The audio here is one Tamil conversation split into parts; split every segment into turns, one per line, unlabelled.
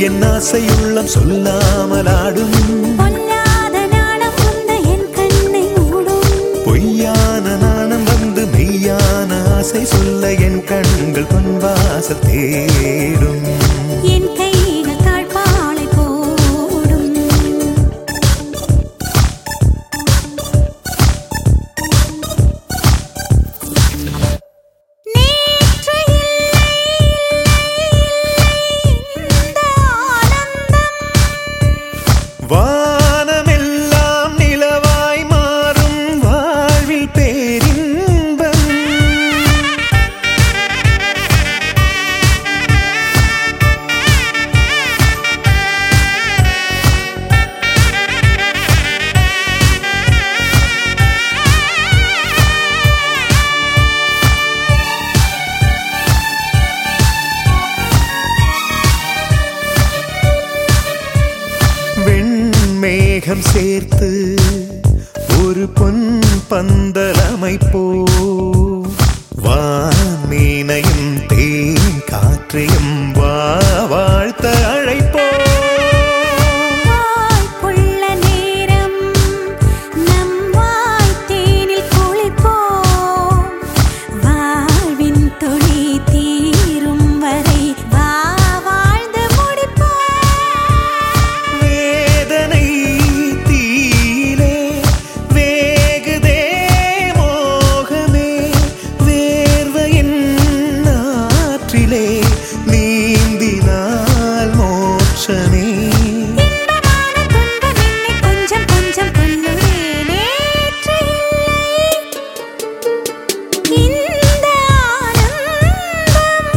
என் ஆசையுள்ளம் சொல்லாமல் ஆடும்
பொல்லாத நாணம் வந்த என் கண்ணை மூடும்
பொய்யான நாணம் வந்து மெய்யான ஆசை சொல்ல என் கண்கள் பொன்வாசல் தேடும்
என் கைகள் தாழ்பாளை போடும் நேற்று இல்லை இந்த ஆனந்தம்
வானமெல்லாம் நிலவாய் மாறும் வாழ்வில் பேரின்பம் வெண்மேகம் சேர்த்து ஒரு பொன் பந்தல் அமைப்போ வான்மீனையும் தேன் காற்றையும் வா வாழ்த்த அழைப்போ
வாய்ப்புள்ள நேரம் நம் வாய் தேனில் குளிப்போம் வாழ்வின் துளி தீரும் வரை வா வாழ்ந்து முடிப்போம்
வேதனை தீலே வேகுதே மோகமே வேர்வையின் நாற்றிலே நீந்தினால் மோட்சமே
இன்பமான துன்பம் என்னை கொஞ்சம் கொஞ்சம் கொல்லுதே நேற்று இல்லை இந்த ஆனந்தம்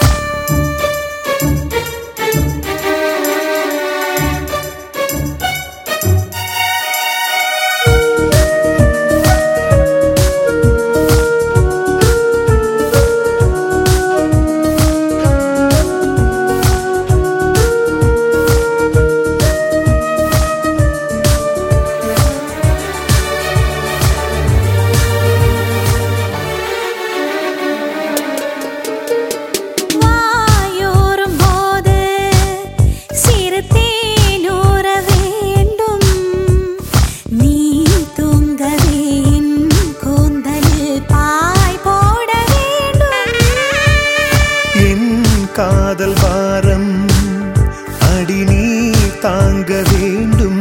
வாயோரும் போது சிறு தேனூற வேண்டும் நீ தூங்கவே என் கூந்தலில் பாய் போட வேண்டும்
என் காதல் பாரம் அடி நீ தாங்க வேண்டும்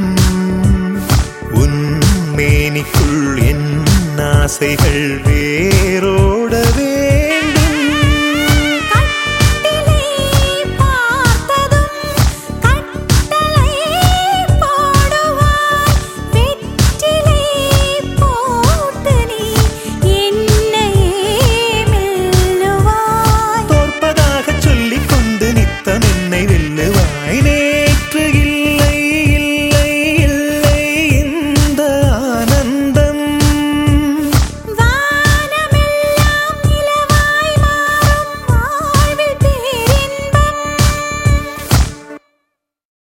உன் மேனிக்குள் என் ஆசைகள் வேரோ